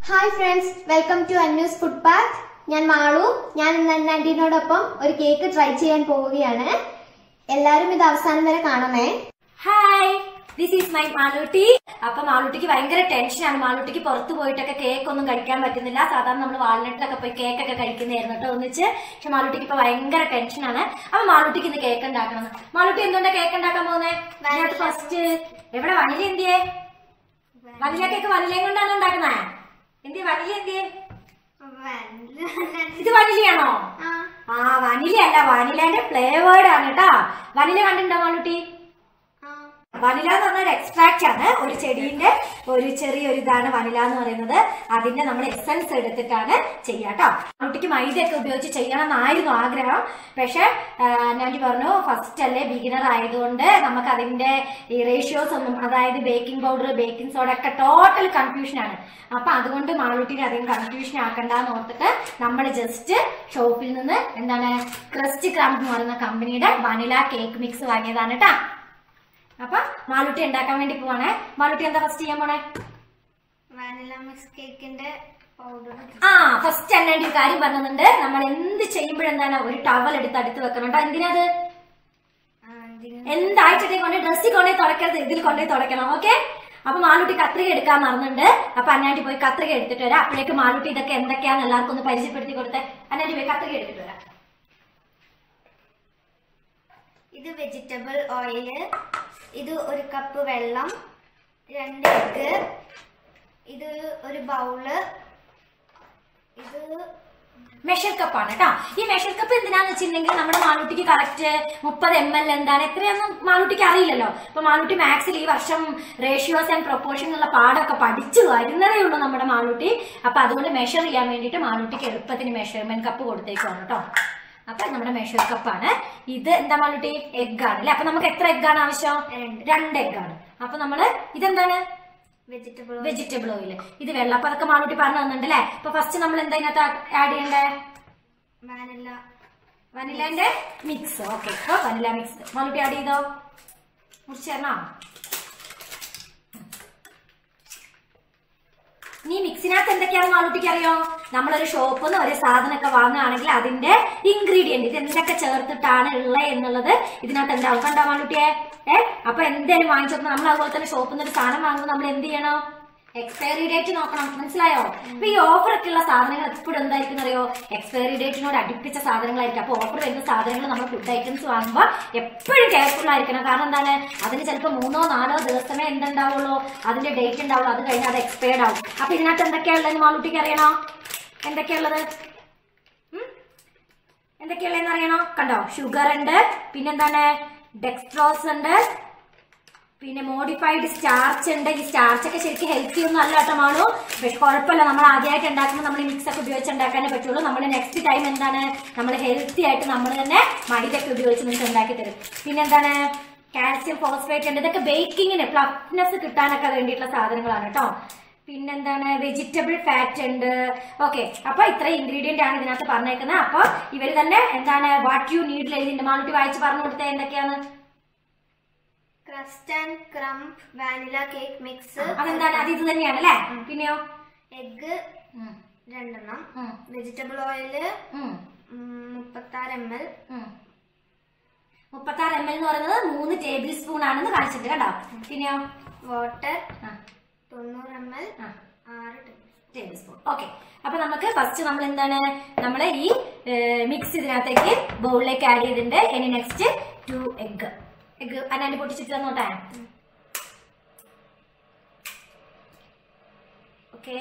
Hi friends welcome to അന്യൂസ് food park ഞാൻ മാളു ഞാൻ ഇന്ന് അന്നാൻറ്റീനോടൊപ്പം ഒരു കേക്ക് ട്രൈ ചെയ്യാൻ പോവുകയാണ് എല്ലാവരും ഇത് അവസാനം വരെ കാണണേ hi this is my Malootty അപ്പൊ മാളൂട്ടിക്ക് ഭയങ്കര ടെൻഷനാണ് മാളൂട്ടിക്ക് പുറത്ത് പോയിട്ടൊക്കെ കേക്ക് ഒന്നും കഴിക്കാൻ പറ്റുന്നില്ല സാധാരണ നമ്മൾ വാൾനട്ടിലൊക്കെ പോയി കേക്ക് ഒക്കെ കഴിക്കുന്നതായിരുന്നു കേട്ടോ ഒന്നിച്ച് പക്ഷെ മാളൂട്ടിക്ക് ഇപ്പൊ ഭയങ്കര ടെൻഷനാണ് അപ്പൊ മാളൂട്ടിക്ക് ഇന്ന് കേക്ക് ഉണ്ടാക്കണം മാളൂട്ടി എന്തുകൊണ്ടാ കേക്ക് ഉണ്ടാക്കാൻ പോകുന്നത് അതിനകത്ത് ഫസ്റ്റ് എവിടെ വനില എന്തിയേ വനില കേക്ക് വനിലയും കൊണ്ടാണ് ഉണ്ടാക്കുന്നത് എന്തിയെ വനില എന്തിയെ ഇത് വനിലയാണോ ആ വനില അല്ല വനിലേന്റെ ഫ്ലേവേർഡ് ആണ് കേട്ടാ വനില കണ്ടിട്ടുണ്ടോ മാളൂട്ടി വനില എന്ന് പറഞ്ഞ ഒരു എക്സ്ട്രാക്ട് ആണ് ഒരു ചെടീന്റെ ഒരു ചെറിയൊരു ഇതാണ് വനില എന്ന് പറയുന്നത് അതിന്റെ നമ്മൾ എസൻസ് എടുത്തിട്ടാണ് ചെയ്യാട്ടോ കുട്ടിക്ക് മൈദയൊക്കെ ഉപയോഗിച്ച് ചെയ്യണം എന്നായിരുന്നു ആഗ്രഹം പക്ഷെ ഞാൻ പറഞ്ഞു ഫസ്റ്റ് അല്ലേ ബിഗിനർ ആയതുകൊണ്ട് നമുക്ക് അതിന്റെ ഈ റേഷ്യോസ് ഒന്നും അതായത് ബേക്കിംഗ് പൗഡർ ബേക്കിംഗ് സോഡ ഒക്കെ ടോട്ടൽ കൺഫ്യൂഷൻ ആണ് അപ്പൊ അതുകൊണ്ട് മാളൂട്ടിനെ അധികം കൺഫ്യൂഷൻ ആക്കണ്ടെന്ന് ഓർത്തിട്ട് നമ്മൾ ജസ്റ്റ് ഷോപ്പിൽ നിന്ന് എന്താണ് ക്രസ്റ്റ് ക്രാമ്പ് എന്ന് പറയുന്ന കമ്പനിയുടെ വനില കേക്ക് മിക്സ് വാങ്ങിയതാണ് കേട്ടാ അപ്പൊ മാളുട്ടി ഉണ്ടാക്കാൻ വേണ്ടി പോവാണേ മാളുട്ടി എന്താ ഫസ്റ്റ് ചെയ്യാൻ പോണേ വാനില മിക്സ് കേക്കിന്റെ പൗഡർ ആ ഫസ്റ്റ് തന്നെ ഒരു കാര്യം പറഞ്ഞിട്ടുണ്ട് നമ്മൾ എന്ത് ചെയ്യുമ്പോഴെന്താണ് ഒരു ടവൽ എടുത്ത് അടുത്ത് വെക്കണം കേട്ടോ എന്തിനാ അത് എന്താഴ്ചത്തെ കൊണ്ട് ഡ്രസ്സിൽ കൊണ്ടുപോയി തുടക്കരുത് ഇതിൽ കൊണ്ടുപോയി തുടക്കണം ഓക്കെ അപ്പൊ മാളൂട്ടി കത്രിക എടുക്കാൻ മറന്നുണ്ട് അപ്പൊ അന്നാട്ടി പോയി കത്രിക എടുത്തിട്ട് വരാം അപ്പോഴേക്ക് മാളൂട്ടി ഇതൊക്കെ എന്തൊക്കെയാന്ന് എല്ലാവർക്കും ഒന്ന് പരിചയപ്പെടുത്തി കൊടുത്തേ അന്നാട്ടി പോയി കത്രിക എടുത്തിട്ട് വരാം ഇത് വെജിറ്റബിൾ ഓയില് ഇത് ഒരു കപ്പ് വെള്ളം രണ്ട് എഗ് ഇത് ഒരു ബൗള് ഇത് മെഷർ കപ്പ് ആണ് കേട്ടോ ഈ മെഷർ കപ്പ് എന്തിനാന്ന് വെച്ചിട്ടുണ്ടെങ്കിൽ നമ്മുടെ മാളൂട്ടിക്ക് കറക്റ്റ് മുപ്പത് എം എൽ എന്താണ് എത്രയൊന്നും മാളൂട്ടിക്ക് അറിയില്ലല്ലോ അപ്പൊ മാളൂട്ടി മാത്സിൽ ഈ വർഷം റേഷ്യോസ് ആൻഡ് പ്രൊപ്പോർഷൻ എന്നുള്ള പാഠമൊക്കെ പഠിച്ചു വരുന്നതേ ഉള്ളൂ നമ്മുടെ മാളൂട്ടി അപ്പൊ അതുകൊണ്ട് മെഷർ ചെയ്യാൻ വേണ്ടിയിട്ട് മാളൂട്ടിക്ക് എളുപ്പത്തിന് മെഷർമെന്റ് കപ്പ് കൊടുത്തേക്കാണ് കേട്ടോ അപ്പൊ നമ്മുടെ മെഷർ കപ്പാണ് ഇത് എന്താ മാളൂട്ടി എഗ് ആണ് അല്ലെ അപ്പൊ നമുക്ക് എത്ര എഗ് ആണ് ആവശ്യം രണ്ട് എഗ് ആണ് അപ്പൊ നമ്മള് ഇതെന്താണ് വെജിറ്റബിൾ വെജിറ്റബിൾ ഓയിൽ ഇത് വെള്ള അപ്പൊ അതൊക്കെ മാളൂട്ടി പറഞ്ഞു തന്നിട്ടുണ്ട് അല്ലേ അപ്പൊ ഫസ്റ്റ് നമ്മൾ എന്താ ഇതിനകത്ത് ആഡ് ചെയ്യണ്ടേ വാനില വനിലാന്റെ മിക്സ് ഓക്കെ അപ്പൊ വനില മിക്സ് മാളൂട്ടി ആഡ് ചെയ്തോ മുറിച്ചേരണോ നീ മിക്സിനകത്ത് എന്തൊക്കെയാണ് മാളൂട്ടിക്ക് അറിയോ നമ്മളൊരു ഷോപ്പിൽ നിന്ന് ഒരു സാധനമൊക്കെ വാങ്ങുകയാണെങ്കിൽ അതിന്റെ ഇൻഗ്രീഡിയന്റ് ഇത് എന്തൊക്കെ ചേർത്തിട്ടാണ് ഉള്ളത് എന്നുള്ളത് ഇതിനകത്ത് ഉണ്ടാവും കണ്ടോ മാളൂട്ടിയെ ഏ അപ്പൊ എന്തേലും വാങ്ങിച്ചോക്കണം നമ്മൾ അതുപോലെ തന്നെ ഷോപ്പിൽ നിന്ന് ഒരു സാധനം വാങ്ങുമ്പോൾ നമ്മൾ എന്ത് ചെയ്യണം എക്സ്പയറി ഡേറ്റ് നോക്കണം മനസ്സിലായോ അപ്പൊ ഈ ഓഫർ ഒക്കെ ഉള്ള സാധനങ്ങൾ എപ്പോഴും എന്തായിരിക്കും അറിയോ എക്സ്പയറി ഡേറ്റിനോട് അടുപ്പിച്ച സാധനങ്ങളായിരിക്കും അപ്പൊ ഓഫർ വരുന്ന സാധനങ്ങൾ നമ്മൾ ഫുഡ് ഐറ്റംസ് വാങ്ങുമ്പോൾ എപ്പോഴും കെയർഫുൾ ആയിരിക്കണം കാരണം എന്താണ് അതിന് ചിലപ്പോൾ മൂന്നോ നാലോ ദിവസമേ എന്തുണ്ടാവുള്ളൂ അതിന്റെ ഡേറ്റ് ഉണ്ടാവുള്ളൂ അത് കഴിഞ്ഞാൽ അത് എക്സ്പയർഡ് ആവും അപ്പൊ ഇതിനകത്ത് എന്തൊക്കെയാ ഉള്ളത് മാളൂട്ടിക്ക് അറിയണോ എന്തൊക്കെയാ ഉള്ളത് ഉം? എന്തൊക്കെയുള്ളതെന്ന് അറിയണോ കണ്ടോ ഷുഗർ ഉണ്ട് പിന്നെന്താണ് ഡെക്സ്ട്രോസ് ഉണ്ട് പിന്നെ മോഡിഫൈഡ് സ്റ്റാർച്ച് ഉണ്ട് ഈ സ്റ്റാർച്ച് ഒക്കെ ശരിക്കും ഹെൽത്തി ഒന്നും അല്ല കേട്ടോ മാളു പക്ഷെ കുഴപ്പമില്ല നമ്മൾ ആദ്യമായിട്ട് ഉണ്ടാക്കുമ്പോൾ നമ്മൾ മിക്സ് ഒക്കെ ഉപയോഗിച്ച് ഉണ്ടാക്കാനേ പറ്റുള്ളൂ നമ്മൾ നെക്സ്റ്റ് ടൈം എന്താണ് നമ്മൾ ഹെൽത്തി ആയിട്ട് നമ്മൾ തന്നെ മൈദൊക്കെ ഉപയോഗിച്ച് നിങ്ങൾക്ക് ഉണ്ടാക്കി തരും പിന്നെന്താണ് കാൽസ്യം ഫോസ്ഫേറ്റ് ഉണ്ട് ഇതൊക്കെ ബേക്കിങ്ങിന് ഫ്ലഫ്നെസ് കിട്ടാനൊക്കെ വേണ്ടിയിട്ടുള്ള സാധനങ്ങളാണ് കേട്ടോ പിന്നെന്താണ് വെജിറ്റബിൾ ഫാറ്റ് ഉണ്ട് ഓക്കെ അപ്പൊ ഇത്ര ഇൻഗ്രീഡിയന്റ് ആണ് ഇതിനകത്ത് പറഞ്ഞേക്കുന്നത് അപ്പൊ ഇവര് തന്നെ എന്താണ് വാട്ട് യു നീഡ് എഴുതിണ്ട് മാളുട്ടി വായിച്ച് പറഞ്ഞു കൊടുത്തത് എന്തൊക്കെയാണ് crust and crumb vanilla cake mix അതെന്താണ് അത് ഇത് തന്നെയാണ് അല്ലേ പിന്നെയോ എഗ് ഉം, രണ്ടെണ്ണം ഉം, വെജിറ്റബിൾ ഓയില് ഉം, മുപ്പത്താറ് എം എൽ ഉം. മുപ്പത്താറ് എം എൽ എന്ന് പറയുന്നത് മൂന്ന് ടേബിൾ സ്പൂൺ ആണെന്ന് കാണിച്ചിട്ട് കണ്ടോ പിന്നെയോ വാട്ടർ ആ, തൊണ്ണൂറ് എം എൽ ആ, ആറ് ടേബിൾ ടേബിൾ സ്പൂൺ ഓക്കെ അപ്പൊ നമുക്ക് ഫസ്റ്റ് നമ്മൾ എന്താണ് നമ്മൾ ഈ മിക്സ് ഇതിനകത്തേക്ക് ബൗളിലേക്ക് ആഡ് ചെയ്തിട്ടുണ്ട് ഇനി നെക്സ്റ്റ് ടു എഗ് എഗ് അന്നാണ്ട് പൊട്ടിച്ചിട്ട് തന്നോട്ടെ ഓക്കെ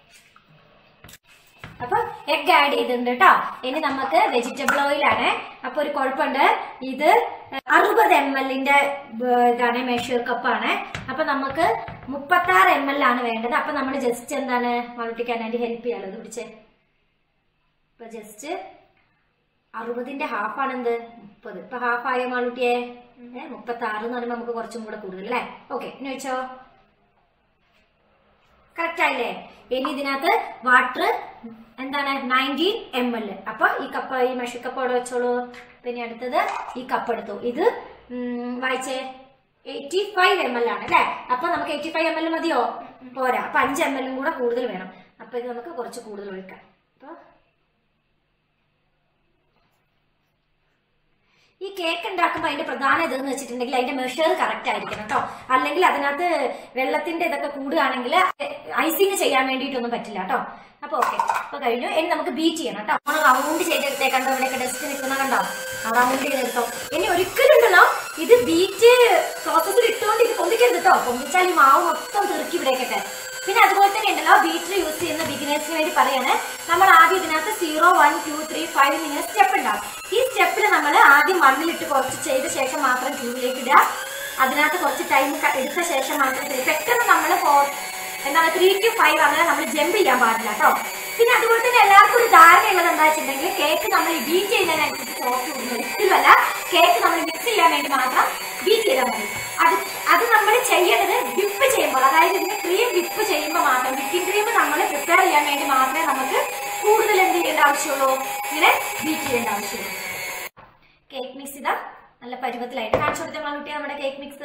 അപ്പൊ എഗ് ആഡ് ചെയ്തിട്ടുണ്ട് കേട്ടോ ഇനി നമുക്ക് വെജിറ്റബിൾ ഓയിൽ ആണ് അപ്പൊ ഒരു കുഴപ്പമുണ്ട് ഇത് അറുപത് എം എല്ലിന്റെ ഇതാണ് മെഷർ കപ്പാണ് അപ്പൊ നമുക്ക് മുപ്പത്തി ആറ് എം എൽ ആണ് വേണ്ടത് അപ്പൊ നമ്മൾ ജസ്റ്റ് എന്താണ് മൾട്ടിക്കാൻ വേണ്ടി ഹെൽപ്പ് ചെയ്യാലോ ഇത് പിടിച്ചേ ഇപ്പൊ ജസ്റ്റ് അറുപതിന്റെ ഹാഫ് ആണ് എന്ത് മുപ്പത് ഇപ്പൊ ഹാഫ് ആയ മാളുട്ടിയെ ഏഹ് മുപ്പത്തി ആറ് എന്ന് പറയുമ്പോൾ നമുക്ക് കുറച്ചും കൂടെ കൂടുതൽ അല്ലേ ഓക്കെ ഇനി വെച്ചോ കറക്റ്റ് ആയില്ലേ ഇനി ഇതിനകത്ത് വാട്ടർ എന്താണ് നയൻറ്റീൻ എം എൽ അപ്പൊ ഈ കപ്പ് ഈ മെഷർ കപ്പ് അവിടെ വെച്ചോളൂ പിന്നെ അടുത്തത് ഈ കപ്പ് എടുത്തു ഇത് ഉം, വായിച്ചേ എയ്റ്റി ഫൈവ് എം എൽ ആണ് അല്ലെ അപ്പൊ നമുക്ക് എയ്റ്റി ഫൈവ് എം എൽ മതിയോ പോരാ അപ്പൊ അഞ്ച് എം എല്ലും കൂടെ കൂടുതൽ വേണം അപ്പൊ അപ്പൊ ഇത് നമുക്ക് കുറച്ച് കൂടുതൽ ഒഴിക്കാം അപ്പൊ ഈ കേക്ക് ഉണ്ടാക്കുമ്പോൾ അതിന്റെ പ്രധാന ഇതെന്ന് വെച്ചിട്ടുണ്ടെങ്കിൽ അതിന്റെ മെഷർ കറക്റ്റ് ആയിരിക്കണം കേട്ടോ അല്ലെങ്കിൽ അതിനകത്ത് വെള്ളത്തിന്റെ ഇതൊക്കെ കൂടുകയാണെങ്കിൽ ഐസിങ് ചെയ്യാൻ വേണ്ടിയിട്ടൊന്നും പറ്റില്ല കേട്ടോ അപ്പൊ ഓക്കെ അപ്പൊ കഴിഞ്ഞു ഇനി നമുക്ക് ബീറ്റ് ചെയ്യണം കേട്ടോ നമ്മൾ റൗണ്ട് ചെയ്തെടുത്തേ കണ്ടോ ഇവിടെയൊക്കെ ഡസ്റ്റ് നിൽക്കുന്ന കണ്ടോ റൗണ്ട് ചെയ്തെടുത്തോ ഇനി ഒരിക്കലും ഉണ്ടല്ലോ ഇത് ബീറ്റ് പ്രോസസ്സിൽ ഇട്ടുകൊണ്ട് ഇത് പൊന്തിക്കരുത് കേട്ടോ പൊന്തിച്ചാൽ ഈ മാവ് മൊത്തം തെറുക്കി ഇവിടേക്കൊക്കെ പിന്നെ അതുപോലെ തന്നെ ഉണ്ടല്ലോ ബീറ്റർ യൂസ് ചെയ്യുന്ന ബിഗിനേഴ്സിന് വേണ്ടി പറയാണ് നമ്മൾ ആദ്യം ഇതിനകത്ത് zero one two three five ഇങ്ങനെ സ്റ്റെപ്പ് ഉണ്ടാവും ഈ സ്റ്റെപ്പിൽ നമ്മൾ ആദ്യം മണ്ണിലിട്ട് കുറച്ച് ചെയ്ത ശേഷം മാത്രം ക്യൂബിലേക്ക് ഇടുക അതിനകത്ത് കുറച്ച് ടൈം എടുത്ത ശേഷം മാത്രം ചെയ്ത് പെട്ടെന്ന് നമ്മൾ എന്താണ് ത്രീ ടു ഫൈവ് അങ്ങനെ നമ്മൾ ജമ്പ് ചെയ്യാൻ പാടില്ല കേട്ടോ പിന്നെ അതുപോലെ തന്നെ എല്ലാവർക്കും ഒരു ധാരണയുള്ളത് എന്താ വെച്ചിട്ടുണ്ടെങ്കിൽ കേക്ക് നമ്മൾ ബീറ്റ് ചെയ്യുന്നതിനനുസരിച്ച് സോഫ്റ്റ് കൂടുന്നു ഒരിക്കലുമല്ല കേക്ക് നമ്മൾ മിക്സ് ചെയ്യാൻ വേണ്ടി മാത്രം ബീറ്റ് ചെയ്താൽ മതി അത് അത് നമ്മൾ ചെയ്യേണ്ടത് വിപ്പ് ചെയ്യുമ്പോൾ അതായത് ഇതിന് ക്രീം വിപ്പ് ചെയ്യുമ്പോൾ മാത്രം വിപ്പിംഗ് ക്രീം നമ്മൾ പ്രിപ്പയർ ചെയ്യാൻ വേണ്ടി മാത്രമേ നമുക്ക് കൂടുതൽ എന്ത് ചെയ്യേണ്ട ആവശ്യമുള്ളൂ ഇങ്ങനെ ബീറ്റ് ചെയ്യേണ്ട ആവശ്യമുള്ളൂ കേക്ക് മിക്സ് ഇതാ നല്ല പരുവത്തിലായിട്ട് കാണിച്ചു കൊടുത്ത മാളുട്ടിയ നമ്മുടെ കേക്ക് മിക്സ്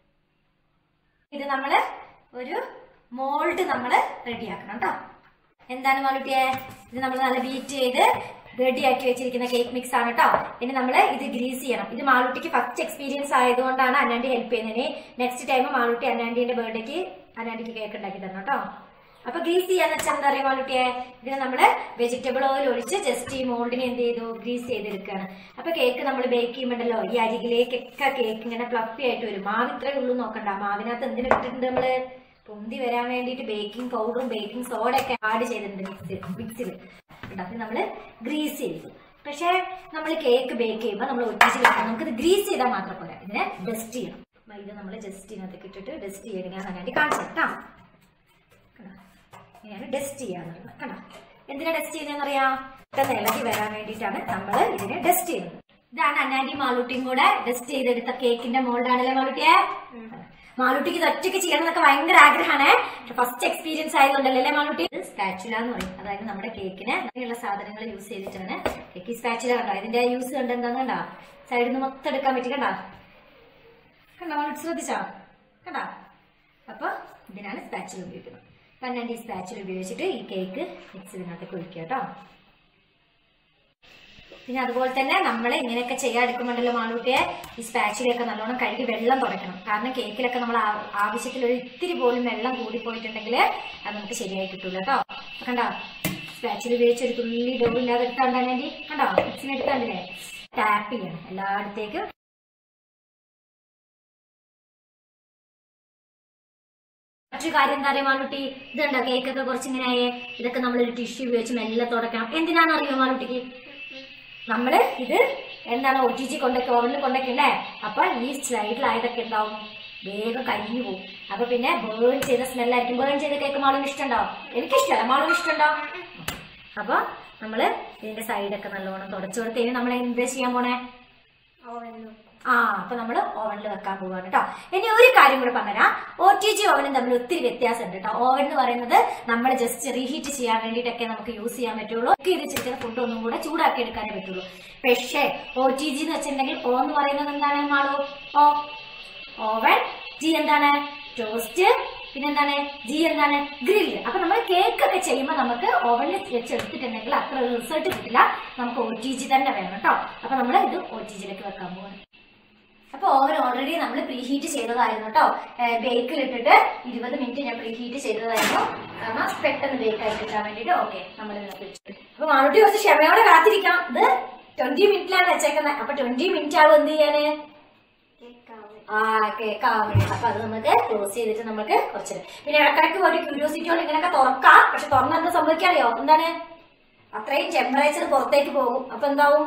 ഇത് നമ്മള് ഒരു മോൾഡ് നമ്മള് റെഡിയാക്കണം കേട്ടോ എന്താണ് മാളുട്ടിയെ ഇത് നമ്മൾ നല്ല ബീറ്റ് ചെയ്ത് റെഡിയാക്കി വെച്ചിരിക്കുന്ന കേക്ക് മിക്സ് ആണ് കേട്ടോ ഇനി നമ്മൾ ഇത് ഗ്രീസ് ചെയ്യണം ഇത് മാളുട്ടിക്ക് ഫസ്റ്റ് എക്സ്പീരിയൻസ് ആയതുകൊണ്ടാണ് അന്നാണ്ടി ഹെൽപ്പ് ചെയ്യുന്നത് നെക്സ്റ്റ് ടൈം മാളുട്ടി അന്നാണ്ടിന്റെ ബർത്ത്ഡേക്ക് അന്നാണ്ടിക്ക് കേക്ക് ഉണ്ടാക്കി തരണം കേട്ടോ അപ്പൊ ഗ്രീസ് ചെയ്യാന്ന് വെച്ചാൽ എന്താ പറയുക മാളുട്ടിയെ ഇതിന് നമ്മള് വെജിറ്റബിൾ ഓയിൽ ഒഴിച്ച് ജസ്റ്റ് ഈ മോൾഡിനെ എന്ത് ചെയ്തു ഗ്രീസ് ചെയ്തെടുക്കുകയാണ് അപ്പൊ കേക്ക് നമ്മൾ ബേക്ക് ചെയ്യുമ്പോണ്ടല്ലോ ഈ അരികിലേക്കൊക്കെ കേക്ക് ഇങ്ങനെ ഫ്ലഫി ആയിട്ട് വരും മാവ് ഇത്രേ ഉള്ളൂ നോക്കണ്ട മാവിനകത്ത് എന്തിനു ഇട്ടിട്ടുണ്ട് നമ്മള് പൊന്തി വരാൻ വേണ്ടിയിട്ട് ബേക്കിംഗ് പൗഡറും ബേക്കിംഗ് സോഡ ഒക്കെ ആഡ് ചെയ്തിട്ടുണ്ട് മിക്സിൽ മിക്സിൽ അത് നമ്മള് ഗ്രീസ് ചെയ്തു പക്ഷേ നമ്മൾ കേക്ക് ബേക്ക് ചെയ്യുമ്പോൾ നമ്മൾ ഒറ്റിച്ച് വെക്കണം നമുക്കിത് ഗ്രീസ് ചെയ്താൽ മാത്രം പോരാ ഇതിനെ ഡസ്റ്റ് ചെയ്യണം ഇത് നമ്മൾ ജസ്റ്റ് ഇതിനകത്തേക്ക് ഇട്ടിട്ട് ഡസ്റ്റ് ചെയ്ത് ഞാൻ വേണ്ടി കാണിച്ചു കേട്ടോ കണ്ടോ? ഇങ്ങനെയാണ് ഡസ്റ്റ് ചെയ്യാന്നുള്ളത് കണ്ടോ എന്തിനാ ഡസ്റ്റ് ചെയ്യുന്നതെന്ന് അറിയാം പെട്ടെന്ന് ഇളകി വരാൻ വേണ്ടിയിട്ടാണ് നമ്മൾ ഇതിനെ ഡസ്റ്റ് ചെയ്യുന്നത് ഇതാണ് അന്നാൻഡി മാളൂട്ടിയും കൂടെ ഡസ്റ്റ് ചെയ്തെടുത്ത കേക്കിന്റെ മോൾഡാണല്ലേ മാളൂട്ടിയെ മാളൂട്ടിക്ക് ഇത് ഒറ്റയ്ക്ക് ചെയ്യണം എന്നൊക്കെ ഭയങ്കര ആഗ്രഹമാണ് ഫസ്റ്റ് എക്സ്പീരിയൻസ് ആയതുകൊണ്ടല്ലേ അല്ലേ മാളൂട്ടി ഇത് സ്പാച്ചുല എന്ന് പറയും അതായത് നമ്മുടെ കേക്കിന് അങ്ങനെയുള്ള സാധനങ്ങൾ യൂസ് ചെയ്തിട്ടാണ് കേക്ക് സ്പാച്ചുല കണ്ടോ ഇതിന്റെ യൂസ് കണ്ട് എന്താന്ന് കണ്ടോ സൈഡിൽ നിന്ന് മൊത്തം എടുക്കാൻ പറ്റി കണ്ടോ കണ്ടോ മാളൂട്ടി ശ്രദ്ധിച്ചോ കണ്ടോ അപ്പൊ ഇതിനാണ് സ്പാച്ചുല ഉപയോഗിക്കുന്നത് അപ്പൊ ഞാൻ ഈ സ്പാച്ചുല ഉപയോഗിച്ചിട്ട് ഈ കേക്ക് മിക്സ് ഇതിനകത്തേക്ക് ഒഴിക്കുക കേട്ടോ പിന്നെ അതുപോലെ തന്നെ നമ്മൾ ഇങ്ങനെയൊക്കെ ചെയ്യാൻ എടുക്കുമ്പോണ്ടല്ലോ മാളൂട്ടിയെ ഈ സ്പാച്ചിലൊക്കെ നല്ലോണം കഴുകി വെള്ളം തുടയ്ക്കണം കാരണം കേക്കിലൊക്കെ നമ്മൾ ആ- ആവശ്യത്തിൽ ഒരു ഇത്തിരി പോലും വെള്ളം കൂടിപ്പോയിട്ടുണ്ടെങ്കിൽ അത് നമുക്ക് ശരിയായി കിട്ടൂല കേട്ടോ അപ്പൊ കണ്ടോ സ്പാച്ചിൽ ഉപയോഗിച്ച് ഒരു തുള്ളി ഡോ ഇല്ലാതെ എടുത്താണ്ടാണ് വേണ്ടി കണ്ടോ മിക്സിന് എടുത്താണ്ടില്ലേ ടാപ്പ് ചെയ്യണം എല്ലായിടത്തേക്കും മറ്റൊരു കാര്യം എന്താ പറയുക മാളുട്ടി ഇതുണ്ടോ കേക്കൊക്കെ കുറച്ചിങ്ങനെ ആയേ ഇതൊക്കെ നമ്മളൊരു ടിഷ്യൂ ഉപയോഗിച്ച് മെല്ലെ തുടക്കണം എന്തിനാണെന്ന് അറിയോ മാളുട്ടിക്ക് നമ്മള് ഇത് എന്താണ് ഒ ടി ജി കൊണ്ടൊക്കെ ഓവനിൽ കൊണ്ടൊക്കെയല്ലേ അപ്പൊ ഈ സൈഡിലായതൊക്കെ എന്താവും വേഗം കരിഞ്ഞു പോകും അപ്പൊ പിന്നെ ബേൺ ചെയ്ത സ്മെല്ലായിരിക്കും ബേൺ ചെയ്ത കേക്ക് മാളിന് ഇഷ്ടമുണ്ടോ എനിക്കിഷ്ടമല്ല മാളിന് ഇഷ്ടമുണ്ടോ അപ്പൊ നമ്മള് ഇതിന്റെ സൈഡൊക്കെ നല്ലോണം തുടച്ചു കൊടുത്ത് ഇനി നമ്മൾ എന്ത് ചെയ്യാൻ പോണേ ആ അപ്പൊ നമ്മൾ ഓവനിൽ വെക്കാൻ പോവാണ് കേട്ടോ ഇനി ഒരു കാര്യം കൂടെ പറഞ്ഞുതരാം ഒ ടി ജി ഓവനും തമ്മിൽ ഒത്തിരി വ്യത്യാസമുണ്ട് കേട്ടോ ഓവൻ എന്ന് പറയുന്നത് നമ്മൾ ജസ്റ്റ് റീഹീറ്റ് ചെയ്യാൻ വേണ്ടിയിട്ടൊക്കെ നമുക്ക് യൂസ് ചെയ്യാൻ പറ്റുള്ളൂ ഒക്കെ ഇത് വെച്ചിരിക്കുന്ന ഫുഡ് ഒന്നും കൂടെ ചൂടാക്കി എടുക്കാനേ പറ്റുള്ളൂ പക്ഷേ ഒ ടി ജി എന്ന് വെച്ചിട്ടുണ്ടെങ്കിൽ ഓ എന്ന് പറയുന്നത് എന്താണ് മാളു ഓ ഓവൻ ജി എന്താണ് ടോസ്റ്റ് പിന്നെന്താണ് ജി എന്താണ് ഗ്രില്ല് അപ്പൊ നമ്മൾ കേക്ക് ഒക്കെ ചെയ്യുമ്പോൾ നമുക്ക് ഓവനിൽ വെച്ചെടുത്തിട്ടുണ്ടെങ്കിൽ അത്ര റിസൾട്ട് കിട്ടില്ല നമുക്ക് ഒ ടി ജി തന്നെ വേണം കേട്ടോ അപ്പൊ നമ്മൾ ഇത് ഒ ടി ജിയിലേക്ക് വെക്കാൻ പോവാണ് അപ്പൊ ഓവൻ ഓൾറെഡി നമ്മൾ പ്രീ ഹീറ്റ് ചെയ്തതായിരുന്നു കേട്ടോ ബേക്കിൽ ഇട്ടിട്ട് ഇരുപത് മിനിറ്റ് ഞാൻ പ്രീ ഹീറ്റ് ചെയ്തതായിരുന്നു കാരണം പെട്ടെന്ന് ബേക്ക് ആയി കിട്ടാൻ വേണ്ടിട്ട് ഓക്കെ നമ്മൾ ഇതിനകത്ത് വെച്ചു അപ്പൊ മാളുട്ടി കുറച്ച് ക്ഷമയോടെ കാത്തിരിക്കാം ഇത് ട്വന്റി മിനിറ്റിലാണ് വെച്ചേക്കുന്നത് അപ്പൊ ട്വന്റി മിനിറ്റ് ആവും എന്ത് ചെയ്യാന് ആ കേക്ക് ആവാൻ വേണ്ടി അപ്പൊ അത് നമുക്ക് ക്ലോസ് ചെയ്തിട്ട് നമുക്ക് കുറച്ച് പിന്നെ ഇടക്കിടക്ക് ഒരു ക്യൂരിയോസിറ്റി കൊണ്ട് ഇങ്ങനെയൊക്കെ തുറക്കാം പക്ഷെ തുറന്ന എന്താ സംഭവിക്കാറിയോ എന്താണ് അത്രയും ടെമ്പറേച്ചർ പുറത്തേക്ക് പോകും അപ്പൊ എന്താവും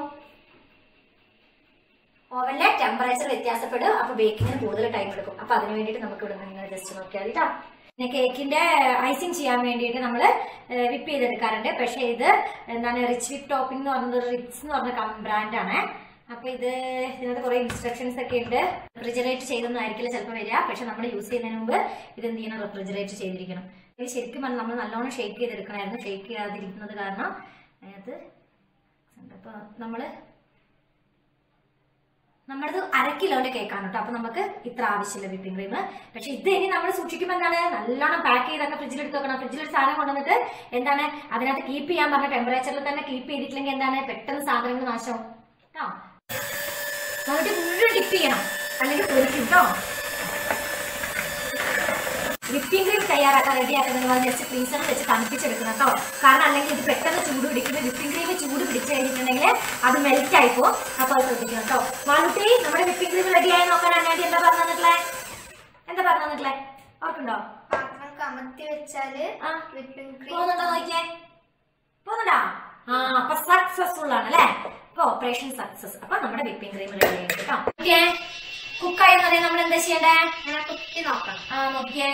ഓവനിലെ ടെമ്പറേച്ചർ വ്യത്യാസപ്പെടും അപ്പൊ ബേക്കിങ്ങിന് കൂടുതൽ ടൈം എടുക്കും അപ്പൊ അതിന് വേണ്ടിയിട്ട് നമുക്ക് ഇവിടെ നിന്ന് ജസ്റ്റ് നോക്കിയാൽ മതി ട്ടോ. പിന്നെ കേക്കിന്റെ ഐസിങ് ചെയ്യാൻ വേണ്ടിയിട്ട് നമ്മൾ വിപ്പ് ചെയ്തെടുക്കാറുണ്ട് പക്ഷേ ഇത് എന്താണ് റിച്ച് വിപ്പ് ടോപ്പിംഗ് എന്ന് പറയുന്നത് റിച്ച് എന്ന് പറഞ്ഞ ബ്രാൻഡാണ് അപ്പൊ ഇത് ഇതിനകത്ത് കുറെ ഇൻസ്ട്രക്ഷൻസ് ഒക്കെ ഉണ്ട് റെഫ്രിജറേറ്റ് ചെയ്തൊന്നായിരിക്കില്ല ചിലപ്പോൾ വരിക പക്ഷെ നമ്മൾ യൂസ് ചെയ്യുന്നതിന് മുമ്പ് ഇത് എന്ത് ചെയ്യണം റെഫ്രിജറേറ്റ് ചെയ്തിരിക്കണം ഇത് ശരിക്കും പറഞ്ഞാൽ നമ്മൾ നല്ലോണം ഷേക്ക് ചെയ്തെടുക്കണമായിരുന്നു ഷേക്ക് ചെയ്യാതിരിക്കുന്നത് കാരണം അതിനകത്ത് അപ്പൊ നമ്മള് നമ്മളത് അര കിലോന്റെ കേക്കാണ് കേട്ടോ അപ്പൊ നമുക്ക് ഇത്ര ആവശ്യമില്ല വിപ്പിംഗ് ക്രീം പക്ഷെ ഇത് ഇനി നമ്മൾ സൂക്ഷിക്കുമ്പോൾ എന്താണ് നല്ലോണം പാക്ക് ചെയ്തൊക്കെ ഫ്രിഡ്ജിൽ എടുത്ത് വെക്കണം ഫ്രിഡ്ജിൽ ഒരു സാധനം കൊണ്ടുവന്നിട്ട് എന്താണ് അതിനകത്ത് കീപ്പ് ചെയ്യാൻ പറഞ്ഞ ടെമ്പറേച്ചറിൽ തന്നെ കീപ്പ് ചെയ്തിട്ടില്ലെങ്കിൽ എന്താണ് പെട്ടെന്ന് സാധനങ്ങൾ നാശവും കേട്ടോ എന്നിട്ട് മുഴുവൻ ഡിപ്പ് ചെയ്യണം അല്ലെങ്കിൽ പൊരിക്കും കേട്ടോ വിപ്പിംഗ് ക്രീം തയ്യാറാക്കാൻ റെഡിയാക്കുന്നത് ജസ്റ്റ് ഫ്രീസറിൽ വെച്ച് തണുപ്പിച്ചെടുക്കണം കേട്ടോ കാരണം അല്ലെങ്കിൽ ഇത് പെട്ടെന്ന് ചൂട് പിടിക്കുന്നത് വിപ്പിംഗ് ക്രീം ചൂട് പിടിച്ചു കഴിഞ്ഞിട്ടുണ്ടെങ്കിൽ അത് മെൽറ്റ് ആയി പോകും അപ്പൊ അത് ശ്രദ്ധിക്കണം കേട്ടോ മാളുട്ടി നമ്മുടെ വിപ്പിംഗ് ക്രീം റെഡിയായി നോക്കാൻ അന്നാണ്ടി എന്താ പറഞ്ഞു തന്നിട്ടില്ലേ എന്താ പറഞ്ഞു തന്നിട്ടില്ലേ ഓർക്കുണ്ടോ പാത്രം കമത്തി വെച്ചാല് ആ വിപ്പിംഗ് ക്രീം പോകുന്നുണ്ടോ നോക്കിയേ പോകുന്നുണ്ടോ ആ അപ്പൊ സക്സസ്ഫുൾ ആണ് അല്ലേ അപ്പൊ ഓപ്പറേഷൻ സക്സസ് അപ്പൊ നമ്മുടെ വിപ്പിംഗ് ക്രീം റെഡി ആയി കേട്ടോ നോക്കിയേ കുക്കായി എന്നറിയാൻ നമ്മൾ എന്താ ചെയ്യണ്ടേ അങ്ങനെ കുത്തി നോക്കണം ആ നോക്കിയേ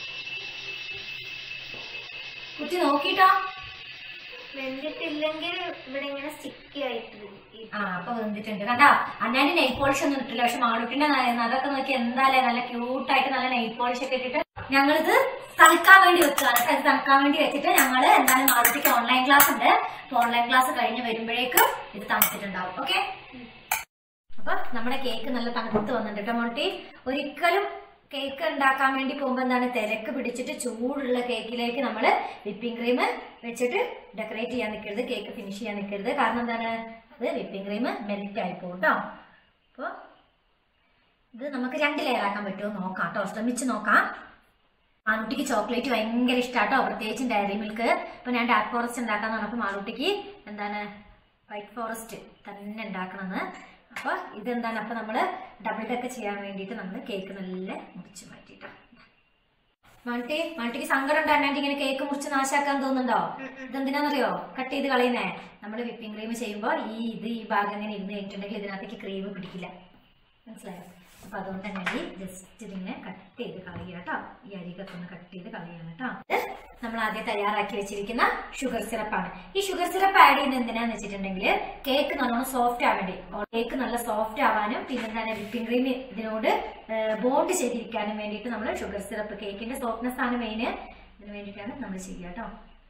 കുത്തി നോക്കിട്ടോ വെന്തിട്ടില്ലെങ്കിൽ ഇവിടെ ഇങ്ങനെ സ്റ്റിക്കി ആയിട്ട് ഇരിക്കും. ആ അപ്പൊ വെന്തിട്ടുണ്ട് കണ്ടാ അന്നാന്റെ നെയിൽ പോളിഷ് ഒന്നും ഇട്ടില്ല പക്ഷെ മാളൂട്ടിന്റെ നഖമൊക്കെ നോക്കി എന്തായാലേ നല്ല ക്യൂട്ടായിട്ട് നല്ല നെയിൽ പോളിഷ് ഒക്കെ ഇട്ടിട്ട് ഞങ്ങളിത് തണുക്കാൻ വേണ്ടി വെച്ചതാണ് കേട്ടോ. ഇത് തണുക്കാൻ വേണ്ടി വെച്ചിട്ട് ഞങ്ങള് എന്താണ് മാളൂട്ടിക്ക് ഓൺലൈൻ ക്ലാസ് ഉണ്ട് അപ്പൊ ഓൺലൈൻ ക്ലാസ് കഴിഞ്ഞ് വരുമ്പോഴേക്കും ഇത് തണുത്തിട്ടുണ്ടാവും ഓക്കെ അപ്പൊ നമ്മുടെ കേക്ക് നല്ല തണുത്ത് വന്നിട്ടുണ്ട് കേട്ടോ മോട്ടി ഒരിക്കലും കേക്ക് ഉണ്ടാക്കാൻ വേണ്ടി പോകുമ്പോൾ എന്താണ് തിരക്ക് പിടിച്ചിട്ട് ചൂടുള്ള കേക്കിലേക്ക് നമ്മൾ വിപ്പിംഗ് ക്രീം വെച്ചിട്ട് ഡെക്കറേറ്റ് ചെയ്യാൻ നിൽക്കരുത് കേക്ക് ഫിനിഷ് ചെയ്യാൻ നിൽക്കരുത് കാരണം എന്താണ് അത് വിപ്പിംഗ് ക്രീം മെൽറ്റ് ആയി പോകും കേട്ടോ അപ്പോൾ ഇത് നമുക്ക് രണ്ട് ലെയർ ആക്കാൻ പറ്റുമോ നോക്കാം കേട്ടോ ശ്രമിച്ച് നോക്കാം മാളൂട്ടിക്ക് ചോക്ലേറ്റ് ഭയങ്കര ഇഷ്ടാട്ടോ പ്രത്യേകിച്ചും ഡയറി മിൽക്ക് അപ്പൊ ഞാൻ ഡാർക്ക് ഫോറസ്റ്റ് ഉണ്ടാക്കാന്ന് പറഞ്ഞപ്പോൾ മാളൂട്ടിക്ക് എന്താണ് വൈറ്റ് ഫോറസ്റ്റ് തന്നെ ഉണ്ടാക്കണമെന്ന് അപ്പൊ ഇതെന്താണ് അപ്പൊ നമ്മള് ഡബിൾ ഡെക്ക് ചെയ്യാൻ വേണ്ടിയിട്ട് നമ്മൾ കേക്ക് നല്ല മുറിച്ച് മാറ്റിട്ടോ മാൾട്ടി മാൾട്ടിക്ക് സങ്കടം ഉണ്ടായിട്ട് ഇങ്ങനെ കേക്ക് മുറിച്ച് നാശാക്കാൻ തോന്നുന്നുണ്ടോ ഇതെന്തിനാണെന്നറിയോ കട്ട് ചെയ്ത് കളയുന്നേ നമ്മൾ വിപ്പിംഗ് ക്രീം ചെയ്യുമ്പോൾ ഈ ഇത് ഈ ഭാഗം ഇങ്ങനെ ഇരുന്ന് കഴിഞ്ഞിട്ടുണ്ടെങ്കിൽ ഇതിനകത്തേക്ക് ക്രീം പിടിക്കില്ല മനസ്സിലായോ അപ്പൊ അതുകൊണ്ട് തന്നെ ജസ്റ്റ് ഇതിങ്ങനെ കട്ട് ചെയ്ത് കളയുക കേട്ടോ ഈ അരികൊക്കെ ഒന്ന് കട്ട് ചെയ്ത് കളയാണ് കേട്ടോ ഇത് നമ്മൾ ആദ്യം തയ്യാറാക്കി വെച്ചിരിക്കുന്ന ഷുഗർ സിറപ്പാണ് ഈ ഷുഗർ സിറപ്പ് ആഡ് ചെയ്യുന്നത് എന്തിനാന്ന് വെച്ചിട്ടുണ്ടെങ്കിൽ കേക്ക് നല്ലോണം സോഫ്റ്റ് ആവാൻ വേണ്ടി കേക്ക് നല്ല സോഫ്റ്റ് ആവാനും പിന്നെ എന്താണ് വിപ്പിംഗ് ക്രീം ഇതിനോട് ബോണ്ട് ചെയ്തിരിക്കാനും വേണ്ടിയിട്ട് നമ്മൾ ഷുഗർ സിറപ്പ് കേക്കിന്റെ സോഫ്റ്റ്നെസ് ആണ് മെയിൻ ഇതിന് വേണ്ടിയിട്ടാണ് നമ്മൾ ചെയ്യുക കേട്ടോ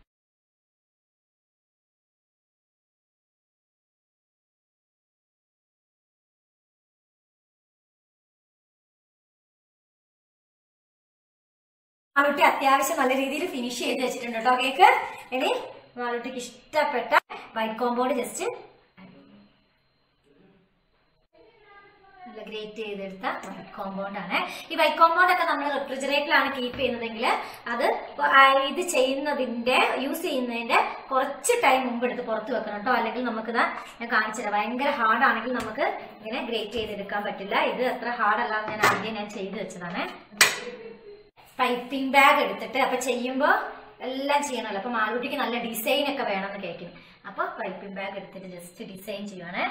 മാളുട്ടി അത്യാവശ്യം നല്ല രീതിയിൽ ഫിനിഷ് ചെയ്ത് വെച്ചിട്ടുണ്ട് കേട്ടോ കേക്ക് ഇനി മാളുട്ടിക്ക് ഇഷ്ടപ്പെട്ട വൈറ്റ് കോമ്പൗണ്ട് ജസ്റ്റ് നല്ല ഗ്രേറ്റ് ചെയ്തെടുത്ത വൈറ്റ് കോമ്പൗണ്ട് ആണ് ഈ വൈറ്റ് കോമ്പൗണ്ട് ഒക്കെ നമ്മൾ റെഫ്രിജറേറ്ററിലാണ് കീപ്പ് ചെയ്യുന്നതെങ്കിൽ അത് ആ ഇത് ചെയ്യുന്നതിന്റെ യൂസ് ചെയ്യുന്നതിന്റെ കുറച്ച് ടൈം മുമ്പ് എടുത്ത് പുറത്ത് വെക്കണം കേട്ടോ അല്ലെങ്കിൽ നമുക്കിത് ഞാൻ കാണിച്ചുതരാം ഭയങ്കര ഹാർഡ് ആണെങ്കിൽ നമുക്ക് ഇങ്ങനെ ഗ്രേറ്റ് ചെയ്തെടുക്കാൻ പറ്റില്ല ഇത് അത്ര ഹാർഡ് അല്ലാന്ന് ഞാൻ ആദ്യം ഞാൻ ചെയ്ത് വെച്ചതാണ് പൈപ്പിംഗ് ബാഗ് എടുത്തിട്ട് അപ്പൊ ചെയ്യുമ്പോ എല്ലാം ചെയ്യണമല്ലോ അപ്പൊ മാളൂട്ടിക്ക് നല്ല ഡിസൈൻ ഒക്കെ വേണമെന്ന് കേൾക്കുന്നു അപ്പൊ പൈപ്പിംഗ് ബാഗ് എടുത്തിട്ട് ജസ്റ്റ് ഡിസൈൻ ചെയ്യുവാണേ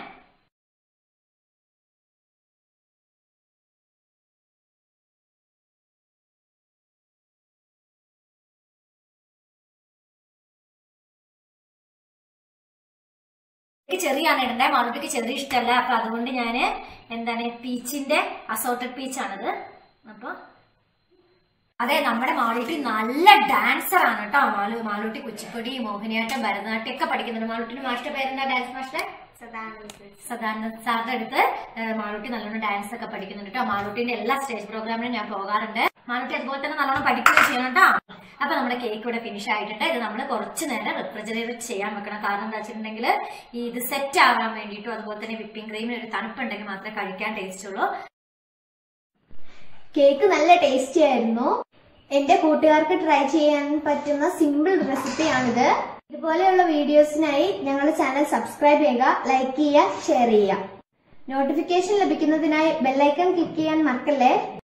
എനിക്ക് ചെറിയാണ് ഇടണ്ടേ മാളൂട്ടിക്ക് ചെറിയ ഇഷ്ടമല്ല അപ്പൊ അതുകൊണ്ട് ഞാന് എന്താണ് പീച്ചിന്റെ അസോർട്ടഡ് പീച്ചാണിത് അപ്പൊ അതെ നമ്മുടെ മാളൂട്ടി നല്ല ഡാൻസർ ആണ് കേട്ടോ മാലു മാളൂട്ടി കുച്ചിപ്പൊടി മോഹിനിയാട്ടം ഭരതനാട്യം ഒക്കെ പഠിക്കുന്നുണ്ട് മാളൂട്ടിന്റെ മാസ്റ്റർ പേരെന്താ ഡാൻസ് മാസ്റ്റർ സദാനന്ദ സദാനന്ദ സാറിന്റെ അടുത്ത് ഏഹ്, മാളൂട്ടി നല്ലോണം ഡാൻസ് ഒക്കെ പഠിക്കുന്നുണ്ട് കേട്ടോ മാളൂട്ടിന്റെ എല്ലാ സ്റ്റേജ് പ്രോഗ്രാമിനും ഞാൻ പോകാറുണ്ട് മാളൂട്ടി അതുപോലെ തന്നെ നല്ലോണം പഠിക്കുകയും ചെയ്യണം കേട്ടോ അപ്പൊ നമ്മുടെ കേക്ക് ഇവിടെ ഫിനിഷ് ആയിട്ടുണ്ട് ഇത് നമ്മൾ കുറച്ച് നേരം റെഫ്രിജറേറ്റ് ചെയ്യാൻ വെക്കണം കാരണം എന്താ വെച്ചിട്ടുണ്ടെങ്കിൽ ഈ ഇത് സെറ്റ് ആവാൻ വേണ്ടിയിട്ടും അതുപോലെ തന്നെ വിപ്പിംഗ് ക്രീമിന് ഒരു തണുപ്പുണ്ടെങ്കിൽ മാത്രമേ കഴിക്കാൻ ടേസ്റ്റ് ഉള്ളൂ കേക്ക് നല്ല ടേസ്റ്റി ആയിരുന്നു എന്റെ കൂട്ടുകാർക്ക് ട്രൈ ചെയ്യാൻ പറ്റുന്ന സിമ്പിൾ റെസിപ്പിയാണിത് ഇതുപോലെയുള്ള വീഡിയോസിനായി ഞങ്ങളുടെ ചാനൽ സബ്സ്ക്രൈബ് ചെയ്യുക ലൈക്ക് ചെയ്യുക ഷെയർ ചെയ്യുക നോട്ടിഫിക്കേഷൻ ലഭിക്കുന്നതിനായി ബെല്ലൈക്കൺ ക്ലിക്ക് ചെയ്യാൻ മറക്കല്ലേ